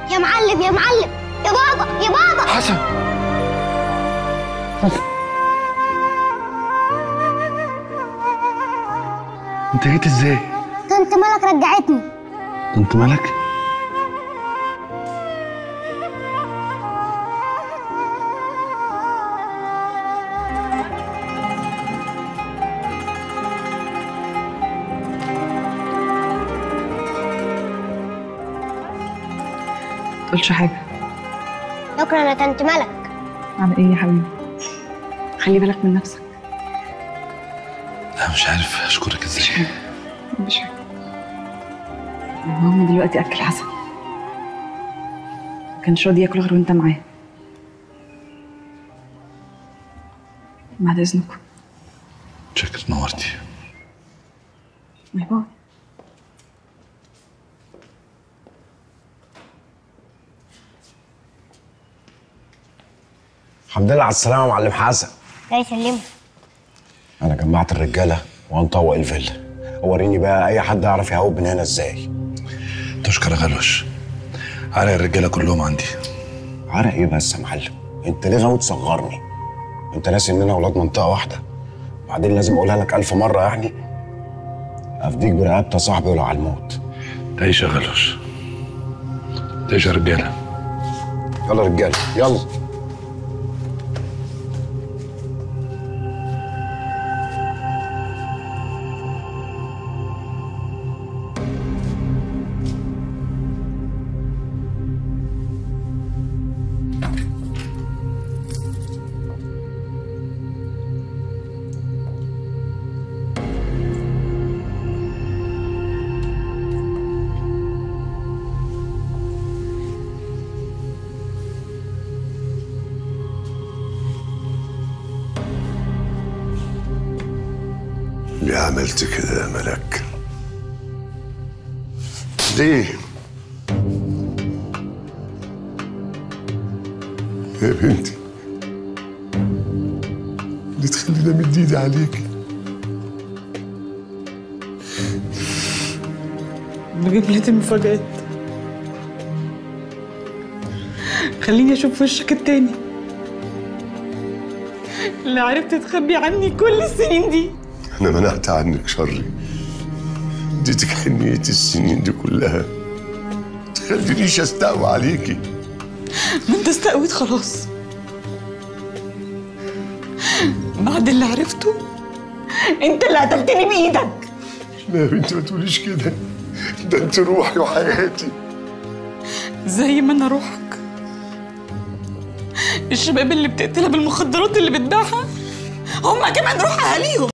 يا معلم يا معلم يا بابا يا بابا حسن انت جيت ازاي؟ طنط ملك رجعتني انت مالك؟ تقولش حاجة شكرا يا طنط ملك على ايه يا حبيبي خلي بالك من نفسك انا مش عارف اشكرك ازاي مش حاجة المهم دلوقتي أكل حسن ما كانش راضي ياكل غير وانت معاه بعد إذنكم شكرا نورتي باي باي الحمد لله على السلامة يا معلم حسن الله يسلمك أنا جمعت الرجالة وهنطوق الفيلا وريني بقى أي حد يعرف يهوب من هنا إزاي تشكر يا غلوش عرق الرجاله كلهم عندي عرق إيه بس يا معلم أنت ليه غاوي تصغرني أنت ناسي إننا أولاد منطقة واحدة وبعدين لازم أقولها لك ألف مرة يعني أفديك برقبتي يا صاحبي ولو على الموت تعيش يا غلوش تعيش يا رجاله يلا رجالة يلا ليه عملت كده يا ملك ليه يا بنتي ليه تخلينا مد ايدي عليكي بجملة المفاجآت خليني اشوف وشك التاني اللي عرفت تخبي عني كل السنين دي انا منعت عنك شري اديتك حنية السنين دي كلها تخلينيش استقوى عليكي ما انت استقويت خلاص بعد اللي عرفته انت اللي قتلتني بايدك لا يا بنتي ما تقوليش كده ده انت روحي وحياتي زي ما انا روحك الشباب اللي بتقتلها بالمخدرات اللي بتبيعها هم كمان روح اهاليهم